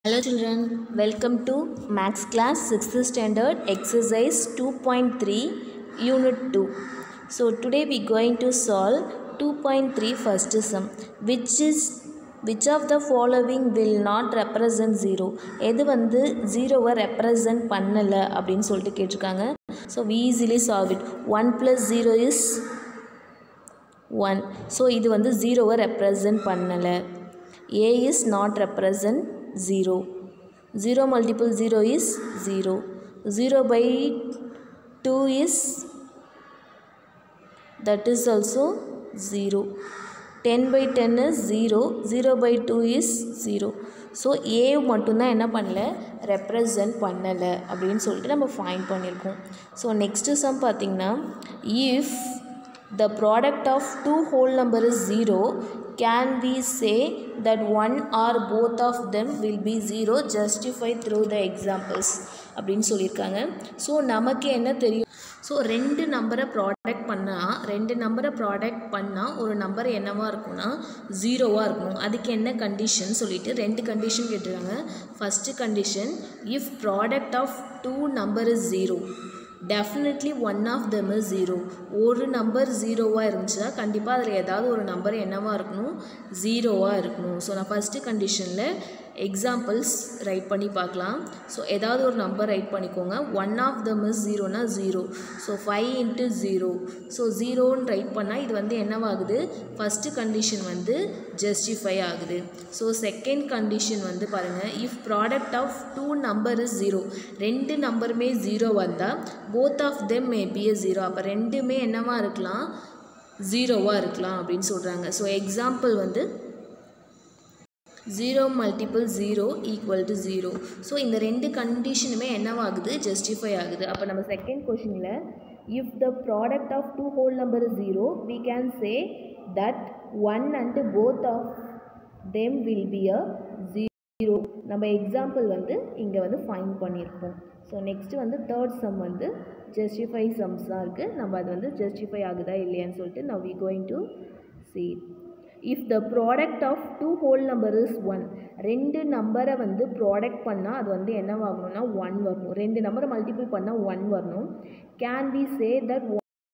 Hello children, welcome to Max class 6th standard exercise 2.3 unit 2. So today we going to solve 2.3 first sum which is which of the following will not represent 0 எது வந்து ஜீரோவை represent பண்ணலை அப்படின்னு சொல்லிட்டு கேட்டிருக்காங்க so we easily solve it 1 plus 0 is 1 so இது வந்து ஜீரோவை ரெப்ரசன்ட் பண்ணலை a is not represent 0 0 multiple 0 is 0 0 by 2 is that is also 0 10 by 10 is 0 0 by 2 is 0 so A மட்டும்தான் என்ன பண்ணல ரெப்ரசன்ட் பண்ணலை அப்படின்னு சொல்லிட்டு நம்ம ஃபைன் பண்ணியிருக்கோம் ஸோ நெக்ஸ்ட்டு சம் பார்த்திங்கன்னா if the product of two whole number is 0 can we say that one or both of them will be 0 justify through the examples அப்படின்னு சொல்லியிருக்காங்க ஸோ நமக்கு என்ன தெரியும் ஸோ ரெண்டு நம்பரை ப்ராடக்ட் பண்ணால் ரெண்டு நம்பரை ப்ராடக்ட் பண்ணால் ஒரு நம்பர் என்னவாக இருக்கும்னா ஜீரோவாக இருக்கணும் அதுக்கு என்ன கண்டிஷன் சொல்லிட்டு ரெண்டு கண்டிஷன் கேட்டுருக்காங்க first condition if product of two number is zero definitely one of them is zero ஒரு நம்பர் ஜீரோவாக இருந்துச்சுன்னா கண்டிப்பாக அதில் ஏதாவது ஒரு நம்பர் என்னவாக இருக்கணும் ஜீரோவாக இருக்கணும் ஸோ நான் ஃபஸ்ட்டு கண்டிஷனில் எக்ஸாம்பிள்ஸ் ரைட் பண்ணி பார்க்கலாம் ஸோ ஏதாவது ஒரு நம்பர் ரைட் பண்ணிக்கோங்க ஒன் ஆஃப் தம் இஸ் ஜீரோனா zero so five into zero so ஜீரோன்னு ரைட் பண்ணால் இது வந்து என்னவாகுது ஃபஸ்ட்டு கண்டிஷன் வந்து ஜஸ்டிஃபை ஆகுது ஸோ செகண்ட் கண்டிஷன் வந்து பாருங்கள் if product of two number is zero ரெண்டு நம்பருமே ஜீரோ வந்தால் both of them may be a zero அப்போ ரெண்டுமே என்னவாக இருக்கலாம் ஜீரோவாக இருக்கலாம் அப்படின்னு சொல்கிறாங்க ஸோ எக்ஸாம்பிள் வந்து zero multiple zero equal to zero so இந்த ரெண்டு கண்டிஷனுமே என்னவாகுது ஜஸ்டிஃபை ஆகுது அப்போ நம்ம செகண்ட் கொஷினில் if the product of two whole number zero we can say that one and both of them will be a zero நம்ம example வந்து இங்கே வந்து ஃபைன் பண்ணியிருப்போம் ஸோ நெக்ஸ்ட்டு வந்து தேர்ட் சம் வந்து ஜஸ்டிஃபை சம்ஸ் தான் இருக்குது நம்ம அது வந்து ஜஸ்டிஃபை ஆகுதா இல்லையான்னு சொல்லிட்டு now we going to see if the product of two whole number is one ரெண்டு நம்பரை வந்து ப்ராடக்ட் பண்ணால் அது வந்து என்னவாகணும்னா ஒன் வரணும் ரெண்டு நம்பரை மல்டிபிள் பண்ணால் ஒன் வரணும் can we say that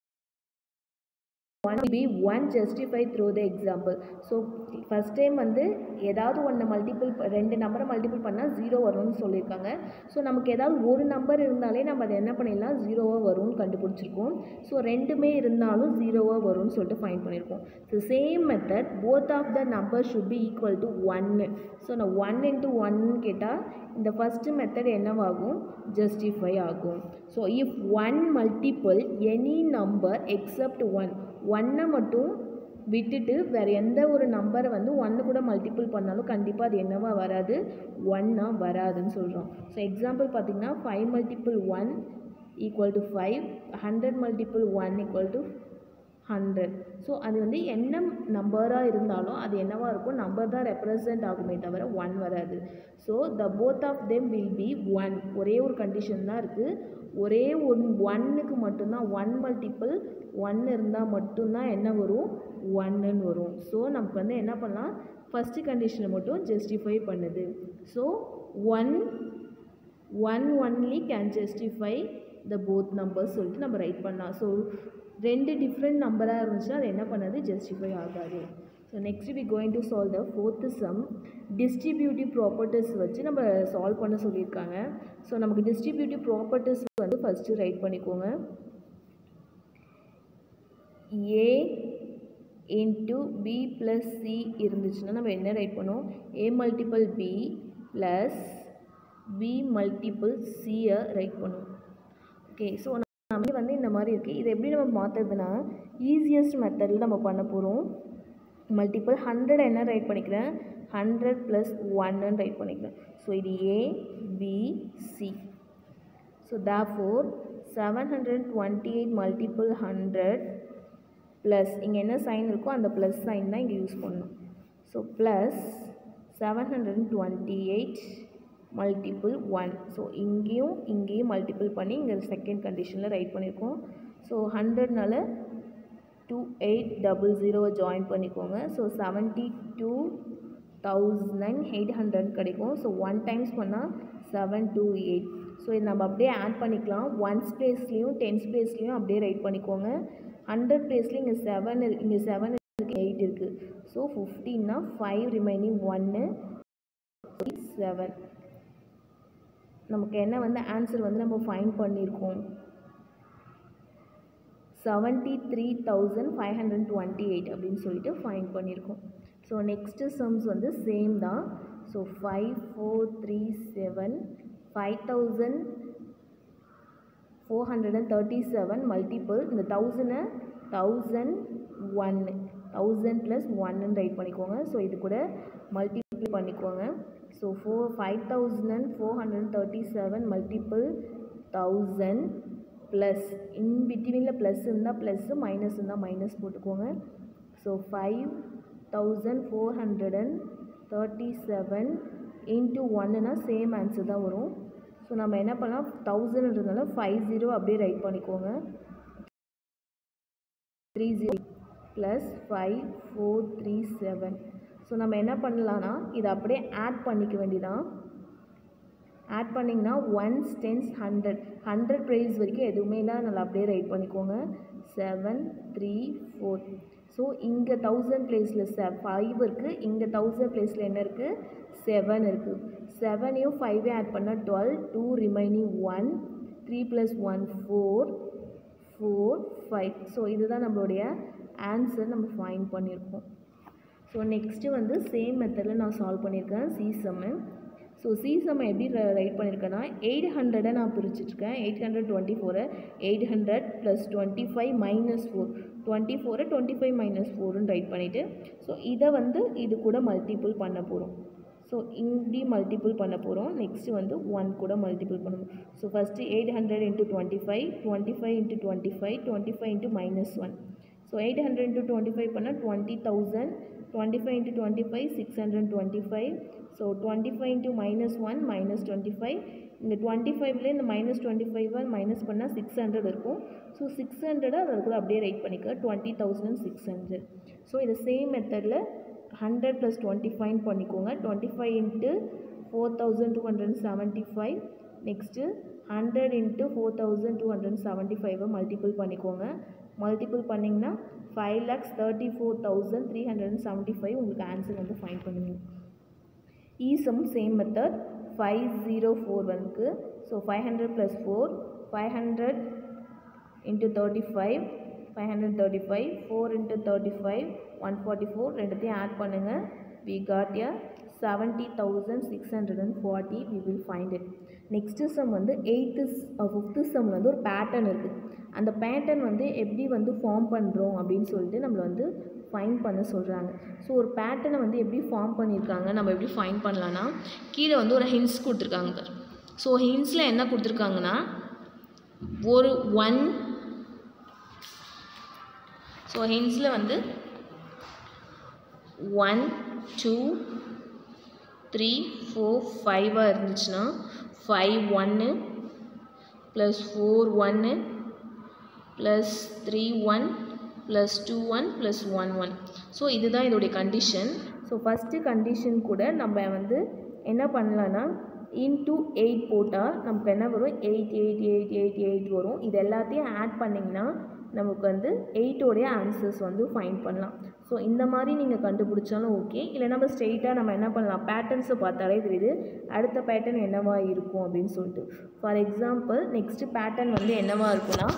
one be one justify through the example so first time வந்து ஏதாவது ஒன்று மல்டிபிள் ரெண்டு நம்பரை மல்டிபிள் பண்ணால் ஜீரோ வரும்னு சொல்லியிருக்காங்க ஸோ நமக்கு ஏதாவது ஒரு நம்பர் இருந்தாலே நம்ம அதை என்ன பண்ணிடலாம் ஜீரோவாக வரும்னு கண்டுபிடிச்சிருக்கோம் ஸோ ரெண்டுமே இருந்தாலும் ஜீரோவாக வரும்னு சொல்லிட்டு ஃபைன் பண்ணியிருக்கோம் so same method both of the number should be equal to ஒன்னு ஸோ நான் ஒன் இன்ட்டு ஒன்னு கேட்டால் இந்த ஃபஸ்ட்டு மெத்தட் என்னவாகும் ஜஸ்டிஃபை ஆகும் so if one multiple any number except one ஒன்னை மட்டும் விட்டுட்டு வேறு எந்த ஒரு நம்பரை வந்து ஒன்று கூட மல்டிபிள் பண்ணாலும் கண்டிப்பாக அது என்னவா வராது ஒன்னாக வராதுன்னு சொல்கிறோம் ஸோ எக்ஸாம்பிள் பார்த்திங்கன்னா five multiple one equal to five hundred multiple one equal to hundred so அது வந்து என்ன நம்பராக இருந்தாலும் அது என்னவாக இருக்கும் நம்பர் தான் ரெப்ரசன்ட் ஆகுமே தவிர ஒன் வராது so the both of them will be one ஒரே ஒரு கண்டிஷன் தான் இருக்குது ஒரே ஒன் ஒன்னுக்கு மட்டும்தான் ஒன் மல்டிபிள் ஒன் இருந்தால் மட்டும்தான் என்ன வரும் ஒன்னுன்னு வரும் ஸோ நமக்கு வந்து என்ன பண்ணலாம் ஃபஸ்ட்டு கண்டிஷனை மட்டும் ஜஸ்டிஃபை பண்ணுது so one one only can justify the both numbers சொல்லிட்டு நம்ம ரைட் பண்ணலாம் ஸோ ரெண்டு டிஃப்ரெண்ட் நம்பராக இருந்துச்சுன்னா அது என்ன பண்ணது ஜஸ்டிஃபை ஆகாது so next we going to solve the fourth sum distributive properties வச்சு நம்ம சால்வ் பண்ண சொல்லியிருக்காங்க ஸோ நமக்கு டிஸ்ட்ரிபியூட்டிவ் ப்ராப்பர்ட்டிஸ் வந்து ஃபஸ்ட்டு ரைட் பண்ணிக்கோங்க A into B plus C இருந்துச்சுன்னா நம்ம என்ன ரைட் பண்ணோம் A multiple B plus B multiple சியை ரைட் பண்ணும் ஓகே ஸோ நம்ம வந்து இந்த மாதிரி இருக்குது இதை எப்படி நம்ம மாற்றுறதுனா ஈஸியஸ்ட் மெத்தடில் நம்ம பண்ண போகிறோம் மல்டிபிள் ஹண்ட்ரட் என்ன ரைட் பண்ணிக்கிறேன் ஹண்ட்ரட் ப்ளஸ் ஒன்னு ரைட் பண்ணிக்கிறேன் ஸோ இது A B C so they four seven hundred twenty eight multiple hundred plus இங்கே என்ன சைன் இருக்கோ அந்த ப்ளஸ் சைன் தான் இங்கே யூஸ் பண்ணணும் so plus seven hundred twenty eight multiple one so இங்கேயும் இங்கேயும் மல்டிபிள் பண்ணி இங்கே செகண்ட் கண்டிஷனில் ரைட் பண்ணியிருக்கோம் ஸோ ஹண்ட்ரட்னால டூ எயிட் டபுள் ஜீரோவை ஜாயின் பண்ணிக்கோங்க so seventy two thousand eight hundred கிடைக்கும் ஸோ ஒன் டைம்ஸ் பண்ணால் செவன் டூ எயிட் ஸோ இது நம்ம அப்படியே ஆட் பண்ணிக்கலாம் ஒன்ஸ் பிளேஸ்லேயும் டென்ஸ் பிளேஸ்லேயும் அப்படியே ரைட் பண்ணிக்கோங்க ஹண்ட்ரட் பிளேஸ்லேயும் இங்கே செவன் இங்கே செவன் இருக்குது எயிட் இருக்குது ஸோ ஃபிஃப்டீன்னா ஃபைவ் ரிமைனிங் ஒன்று செவன் நமக்கு என்ன வந்து ஆன்சர் வந்து நம்ம ஃபைன் பண்ணியிருக்கோம் seventy three thousand five hundred twenty eight அப்படின்னு சொல்லிட்டு ஃபைன் பண்ணியிருக்கோம் ஸோ நெக்ஸ்ட்டு சம்ஸ் வந்து சேம் தான் so five four three seven five thousand four hundred and thirty seven multiple இந்த தௌசண்டை தௌசண்ட் ஒன்று தௌசண்ட் ப்ளஸ் ஒன்னு ரைட் பண்ணிக்கோங்க ஸோ இது கூட மல்டிபிள் பண்ணிக்கோங்க so four five thousand and four hundred and thirty seven multiple thousand plus in பிட்வீனில் plus இருந்தால் ப்ளஸ்ஸு மைனஸ் இருந்தால் மைனஸ் போட்டுக்கோங்க so five thousand four hundred and thirty seven into ஒன்னுனா சேம் ஆன்சர் தான் வரும் ஸோ நம்ம என்ன பண்ணலாம் தௌசண்ட்ன்றதுனால ஃபைவ் ஜீரோ அப்படியே ரைட் பண்ணிக்கோங்க three zero plus five four three seven so நம்ம என்ன பண்ணலான்னா இதை அப்படியே ஆட் பண்ணிக்க வேண்டியதான் ஆட் பண்ணிங்கன்னா ones tens hundred hundred place வரைக்கும் எதுவுமே இல்லை நல்லா அப்படியே ரைட் பண்ணிக்கோங்க செவன் த்ரீ ஃபோர் ஸோ இங்கே தௌசண்ட் பிளேஸில் செ ஃபைவ் இருக்குது இங்கே தௌசண்ட் பிளேஸில் என்ன இருக்குது செவன் இருக்குது செவனையும் ஃபைவே ஆட் பண்ணால் twelve two remaining one three plus one four four five so இதுதான் நம்மளுடைய ஆன்சர் நம்ம ஃபைன் பண்ணியிருக்கோம் ஸோ நெக்ஸ்ட்டு வந்து சேம் மெத்தடில் நான் சால்வ் பண்ணியிருக்கேன் சி சம்மு ஸோ சி சம்மை எப்படி ரைட் பண்ணியிருக்கேன்னா எயிட் ஹண்ட்ரடை நான் பிரிச்சுட்ருக்கேன் எயிட் ஹண்ட்ரட் டுவெண்ட்டி ஃபோரை eight hundred plus twenty five minus four twenty ஃபோரை டுவெண்ட்டி ஃபைவ் மைனஸ் ஃபோருன்னு ரைட் பண்ணிவிட்டு ஸோ இதை வந்து இது கூட மல்டிபிள் பண்ண போகிறோம் ஸோ இப்படி மல்டிபிள் பண்ண போகிறோம் நெக்ஸ்ட்டு வந்து ஒன் கூட மல்டிபிள் பண்ணணும் so first eight hundred into twenty five twenty five into twenty five twenty five into minus one so eight hundred into twenty five பண்ணால் twenty thousand twenty five into twenty five six hundred twenty five so twenty five into minus one minus twenty five இந்த twenty ஃபைவ்லேயே இந்த minus twenty ஃபைவை minus பண்ணால் six hundred இருக்கும் so six ஹண்ட்ரடை அதை கூட அப்படியே ரைட் பண்ணிக்க twenty thousand six hundred so இது சேம் மெத்தடில் ஹண்ட்ரட் ப்ளஸ் டுவெண்ட்டி ஃபைவ் பண்ணிக்கோங்க twenty five into four thousand two hundred seventy five next hundred into four thousand two hundred seventy ஃபைவை மல்டிபிள் பண்ணிக்கோங்க மல்டிபிள் பண்ணிங்கன்னா five lakhs thirty four thousand three hundred and seventy five உங்களுக்கு answer வந்து find பண்ணுவீங்க ஈஸும் same method five zero four வந்து so five hundred plus four five hundred into thirty five five hundred thirty five four into thirty five one forty four ரெண்டுத்தையும் add பண்ணுங்கள் we got a seventy thousand six hundred and forty we will find it next sum வந்து eighth fifth சம்மில் வந்து ஒரு pattern இருக்குது அந்த pattern வந்து எப்படி வந்து ஃபார்ம் பண்ணுறோம் அப்படின்னு சொல்லிட்டு நம்மளை வந்து ஃபைன் பண்ண சொல்கிறாங்க ஸோ ஒரு பேட்டர்னை வந்து எப்படி ஃபார்ம் பண்ணியிருக்காங்க நம்ம எப்படி ஃபைன் பண்ணலான்னா கீழே வந்து ஒரு ஹின்ஸ் கொடுத்துருக்காங்க பாரு ஸோ ஹின்ஸில் என்ன கொடுத்துருக்காங்கன்னா ஒரு ஒன் ஸோ ஹின்ஸில் வந்து ஒன் டூ த்ரீ ஃபோர் ஃபைவாக இருந்துச்சுன்னா ஃபைவ் ஒன்று ப்ளஸ் ஃபோர் ஒன்று plus three one plus two one plus one one so இதுதான் இதோடைய கண்டிஷன் ஸோ ஃபஸ்ட்டு கண்டிஷன் கூட நம்ம வந்து என்ன பண்ணலான்னா இன்டூ எயிட் போட்டால் நமக்கு என்ன வரும் eight eight eight eight eight வரும் இது எல்லாத்தையும் ஆட் பண்ணிங்கன்னா நமக்கு வந்து எயிட்டோடைய ஆன்சர்ஸ் வந்து ஃபைன் பண்ணலாம் ஸோ இந்த மாதிரி நீங்கள் கண்டுபிடிச்சாலும் ஓகே இல்லை நம்ம ஸ்ட்ரெயிட்டாக நம்ம என்ன பண்ணலாம் பேட்டர்ன்ஸை பார்த்தாலே தெரியுது அடுத்த பேட்டர்ன் என்னவா இருக்கும் அப்படின்னு சொல்லிட்டு ஃபார் எக்ஸாம்பிள் நெக்ஸ்ட்டு பேட்டர்ன் வந்து என்னவா இருக்குன்னா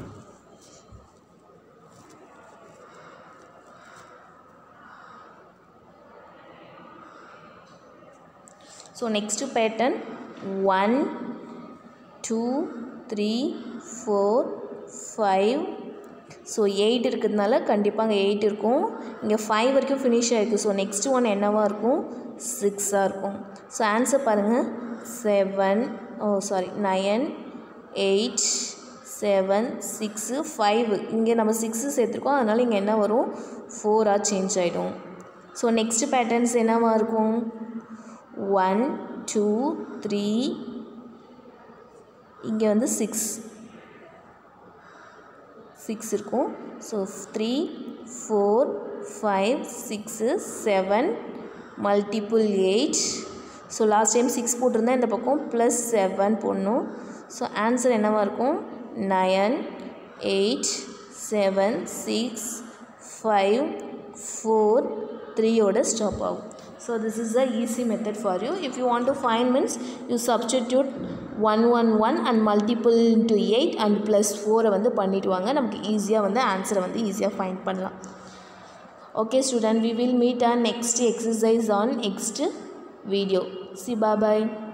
so next pattern one two three four five so eight இருக்கிறதுனால கண்டிப்பாக அங்கே எயிட் இருக்கும் இங்கே ஃபைவ் வரைக்கும் ஃபினிஷ் ஆகிருக்கு ஸோ நெக்ஸ்ட் ஒன் என்னவாக இருக்கும் சிக்ஸாக இருக்கும் ஸோ ஆன்சர் பாருங்கள் seven oh sorry nine eight seven six five இங்கே நம்ம சிக்ஸு சேர்த்துருக்கோம் அதனால் இங்கே என்ன வரும் ஃபோராக சேஞ்ச் ஆகிடும் ஸோ நெக்ஸ்ட் பேட்டர்ன்ஸ் என்னவாக இருக்கும் ஒன் டூ த்ரீ இங்கே வந்து சிக்ஸ் சிக்ஸ் இருக்கும் so three four five six seven multiple eight so last time six போட்டிருந்தா இந்த பக்கம் ப்ளஸ் செவன் போடணும் ஸோ ஆன்சர் என்னவாக இருக்கும் nine eight seven six five four த்ரீயோட ஸ்டாப் ஆகும் so this is a easy method for you if you want to find means you substitute one one one and multiple into eight and plus ஃபோரை வந்து பண்ணிட்டு வாங்க நமக்கு ஈஸியாக வந்து ஆன்சரை வந்து ஈஸியாக ஃபைண்ட் பண்ணலாம் okay student we will meet a next exercise on next video see bye